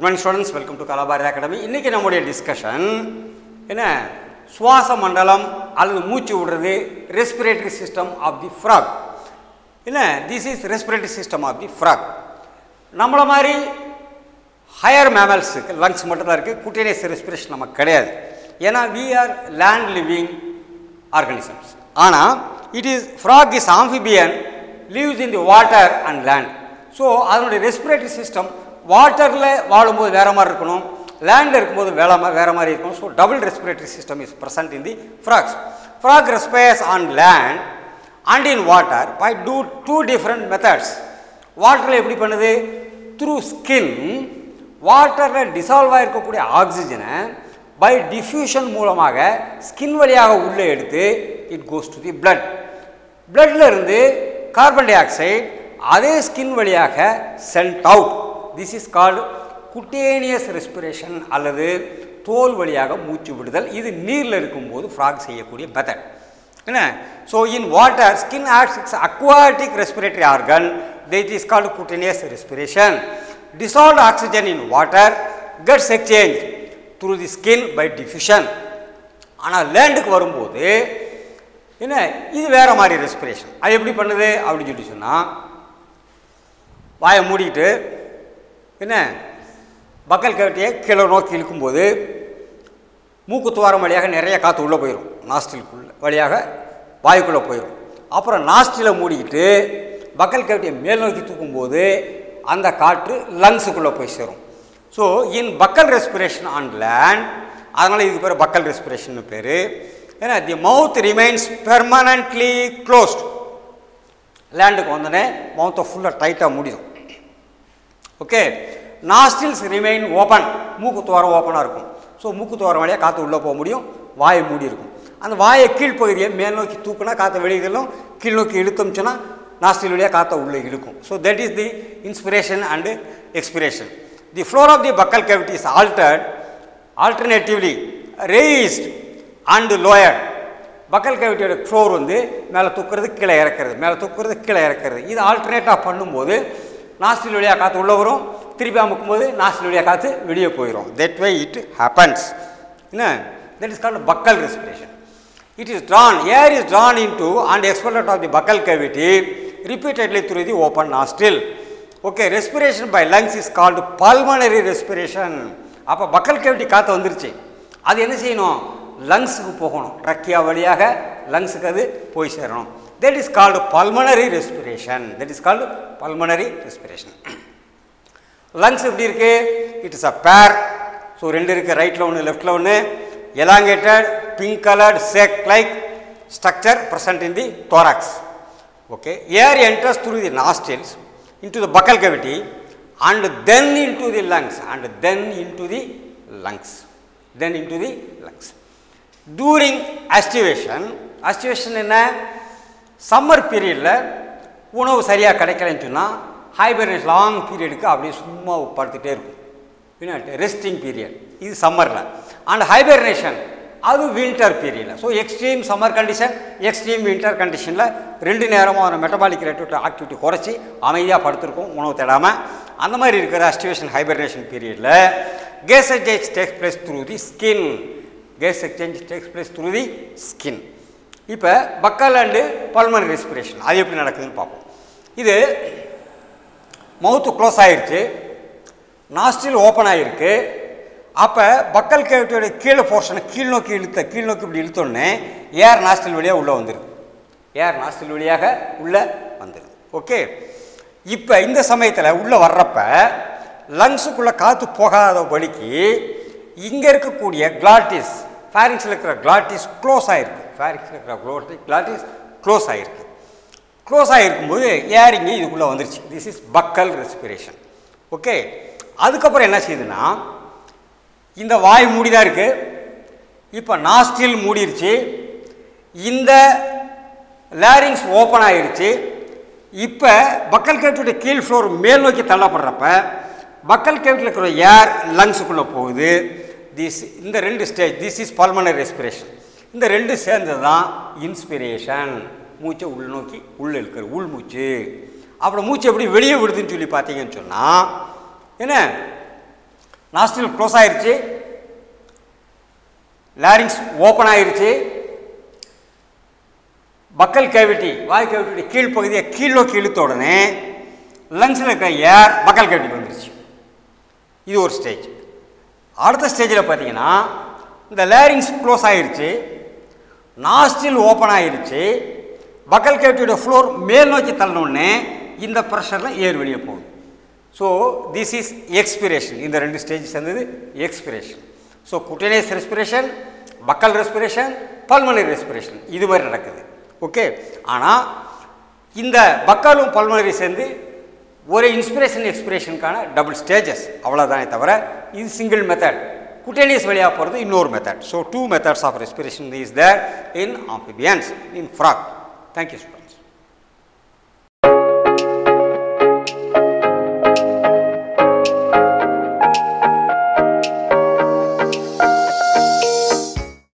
good morning students welcome to Kalabharathi academy இன்றைக்கி நம்முடைய discussion என்ன சுவாச மண்டலம் அல்லது மூச்சு விடுறது respiratory system of the frog என்ன this is respiratory system of the frog நம்மளை மாதிரி ஹையர் மேமல்ஸுக்கு லங்ஸ் மட்டும்தான் இருக்குது குட்டினேஸ் ரெஸ்பிரேஷன் நமக்கு கிடையாது ஏன்னா we are land living organisms ஆனால் it is frog is amphibian lives in the water and land so அதனுடைய ரெஸ்பிரேட்டரி சிஸ்டம் வாட்டரில் வாழும்போது வேறு மாதிரி இருக்கணும் லேண்டில் இருக்கும்போது வேற மா வேறு மாதிரி இருக்கணும் so double respiratory system is present in the frogs frog respires on land and in water by two two different methods வாட்டரில் எப்படி பண்ணுது த்ரூ ஸ்கின் வாட்டரில் டிசால்வ் ஆகிருக்கக்கூடிய ஆக்சிஜனை பை டிஃப்யூஷன் மூலமாக ஸ்கின் வழியாக உள்ளே எடுத்து it goes to the blood பிளட்ல இருந்து கார்பன் டை ஆக்சைடு அதே ஸ்கின் வழியாக sent out this is called cutaneous respiration அல்லது தோல் வழியாக மூச்சு விடுதல் இது நீரில் இருக்கும்போது ஃப்ராக் செய்யக்கூடிய மெத்தட் என்ன so in water skin acts aquatic respiratory organ that is called cutaneous respiration dissolved oxygen in water gets exchanged through the skin by diffusion ஆனால் லேண்டுக்கு வரும்போது என்ன இது வேறு மாதிரி ரெஸ்பிரேஷன் அது எப்படி பண்ணுது அப்படின்னு சொல்லி சொன்னால் வாயை மூடிக்கிட்டு என்ன பக்கல் கவட்டியை கீழே நோக்கி இழுக்கும்போது மூக்கு துவாரம் வழியாக நிறைய காற்று உள்ளே போயிடும் நாஸ்டிலுக்குள்ள வழியாக வாயுக்குள்ளே போயிடும் அப்புறம் நாஸ்டிலை மூடிக்கிட்டு பக்கல் கவட்டியை மேல் நோக்கி தூக்கும்போது அந்த காற்று லங்ஸுக்குள்ளே போய் சேரும் so in buccal respiration on land அதனால் இதுக்கு பேர் பக்கல் ரெஸ்பிரேஷன் பேர் ஏன்னா தி மவுத் ரிமைன்ஸ் பெர்மனண்ட்லி க்ளோஸ்ட் லேண்டுக்கு வந்தோடனே மவுத்தை ஃபுல்லாக டைட்டாக முடியும் ஓகே நாஸ்டில்ஸ் ரிமைன் ஓப்பன் மூக்கு துவாரம் ஓப்பனாக இருக்கும் ஸோ மூக்கு துவாரம் வழியாக காற்று உள்ளே போக முடியும் வாயை மூடி இருக்கும் அந்த வாயை கீழ்ப்பகுதியை மேல் நோக்கி தூக்குனா காற்று வெளியிடலும் கீழ் நோக்கி இழுத்தோம்ச்சுன்னா நாஸ்டில் வழியாக காற்றை உள்ளே இழுக்கும் so that is the inspiration and expiration the floor of the buccal cavity is altered alternatively raised and lower buccal கேவிட்டியோட ஃப்ளோர் வந்து மேலே தூக்குறது கீழே இறக்கிறது மேலே தூக்குறது கீழே இறக்கிறது இது ஆல்டர்னேட்டாக பண்ணும்போது நாஸ்டில் வழியாக காற்று உள்ளே வரும் திருப்பி அமுக்கும்போது நாஸ்டில் வழியாக காற்று வெளியே போயிடும் தட் வை இட் ஹேப்பன்ஸ் என்ன that is called buccal respiration it is drawn air is drawn into and expelled of the buccal cavity repeatedly through the open nostril okay respiration by lungs is called pulmonary respiration அப்போ பக்கல் cavity காற்று வந்துருச்சு அது என்ன செய்யணும் லங்ஸுக்கு போகணும் trachea வழியாக லங்ஸுக்கு அது போய் சேரணும் that is called pulmonary respiration that is called pulmonary respiration lungs எப்படி இருக்குது இட் இஸ் அ பேர் ஸோ ரெண்டு இருக்குது ரைட்டில் ஒன்று லெஃப்டில் ஒன்று elongated pink colored sac like structure present in the thorax okay air enters through the nostrils into the buccal cavity and then into the lungs and then into the lungs then into the lungs during aestivation aestivation என்ன summer பீரியடில் உணவு சரியாக கிடைக்கலன்னு சொன்னால் hibernation long பீரியடுக்கு அப்படியே சும்மா படுத்துகிட்டே இருக்கும் என்ன ரெஸ்டிங் பீரியட் இது சம்மரில் அண்ட் ஹைபர்னேஷன் அது வின்டர் பீரியடில் so extreme summer condition extreme winter கண்டிஷனில் ரெண்டு நேரமும் அந்த மெட்டபாலிக் ரேட் ஆக்டிவிட்டி குறைச்சி அமைதியாக படுத்திருக்கும் உணவு தேடாமல் அந்த மாதிரி இருக்கிற அஸ்டிவேஷன் ஹைபர்னேஷன் பீரியடில் gas exchange takes place through the skin gas exchange takes place through the skin இப்போ பக்கல் அண்டு பல்மனரி ரெஸ்பிரேஷன் அது எப்படி நடக்குதுன்னு பார்ப்போம் இது மவுத்து க்ளோஸ் ஆகிருச்சு நாஸ்டில் ஓப்பன் ஆகிருக்கு அப்போ பக்கல் கேவிட்டியோட கீழே போர்ஷனை கீழ் நோக்கி இழுத்த கீழ் நோக்கி இப்படி இழுத்தோடனே ஏர் நாஸ்டில் வழியாக உள்ளே வந்துடுது ஏர் நாஸ்டில் வழியாக உள்ளே வந்துடுது ஓகே இப்போ இந்த சமயத்தில் உள்ளே வர்றப்ப லங்ஸுக்குள்ளே காற்று போகாத வழிக்கு இங்கே இருக்கக்கூடிய கிளாட்டிஸ் ஃபேரிங்ஸில் இருக்கிற கிளாட்டிஸ் க்ளோஸ் ஆகிருக்கு ஃபேரிங்ஸில் இருக்கிற க்ளோட்டி கிளாட்டிஸ் க்ளோஸ் ஆகிருக்கு க்ளோஸ் ஆகிருக்கும்போது ஏர் இங்கே இதுக்குள்ளே வந்துருச்சு this is buccal respiration okay அதுக்கப்புறம் என்ன செய்யுதுன்னா இந்த வாய் மூடி தான் இருக்குது இப்போ நாஸ்டில் மூடிருச்சு இந்த லேரிங்ஸ் ஓப்பன் ஆகிருச்சு இப்போ பக்கல் கேவிட்டியோட கீழ் ஃப்ளோர் மேல் நோக்கி தள்ளப்படுறப்ப பக்கல் கேவிட்டியில் இருக்கிற ஏர் லங்ஸுக்குள்ளே போகுது திஸ் இந்த ரெண்டு stage this is pulmonary respiration இந்த ரெண்டு சேர்ந்தது தான் இன்ஸ்பிரேஷன் மூச்சை உள் நோக்கி உள்ள இருக்கிற உள் மூச்சு அப்புறம் மூச்சு எப்படி வெளியே விடுதுன்னு சொல்லி பார்த்தீங்கன்னு சொன்னால் என்ன நாஸ்டில் க்ளோஸ் ஆயிருச்சு லாரிங்ஸ் ஓப்பன் ஆயிருச்சு பக்கல் கேவிட்டி வாய் கேவிட்டி கீழ்ப்பகுதியை கீழ்நோக்கி இழுத்த உடனே லங்ஸில் இருக்கிற ஏர் பக்கல் கேவிட்டி வந்துருச்சு இது ஒரு ஸ்டேஜ் அடுத்த ஸ்டேஜில் பார்த்தீங்கன்னா இந்த லேரிங்ஸ் க்ளோஸ் ஆயிருச்சு நாஸ்டில் ஓப்பன் ஆயிருச்சு பக்கல் கேவிட்டியோட ஃப்ளோர் மேல் நோக்கி தள்ளணுன்னே இந்த ப்ரெஷரில் ஏர் வெளியே போகுது ஸோ திஸ் இஸ் எக்ஸ்பிரேஷன் இந்த ரெண்டு ஸ்டேஜ் சேர்ந்தது expiration so cutaneous respiration buccal respiration pulmonary respiration இது மாதிரி நடக்குது ஓகே ஆனால் இந்த பக்காலும் பல்மனரி சேர்ந்து ஒரு இன்ஸ்பிரேஷன் எக்ஸ்பிரேஷனுக்கான டபுள் ஸ்டேஜஸ் அவ்வளோதானே தவிர இது சிங்கிள் மெத்தட் குட்டேனியஸ் வழியாக போகிறது இன்னொரு method so two methods of respiration is there in amphibians in frog thank you students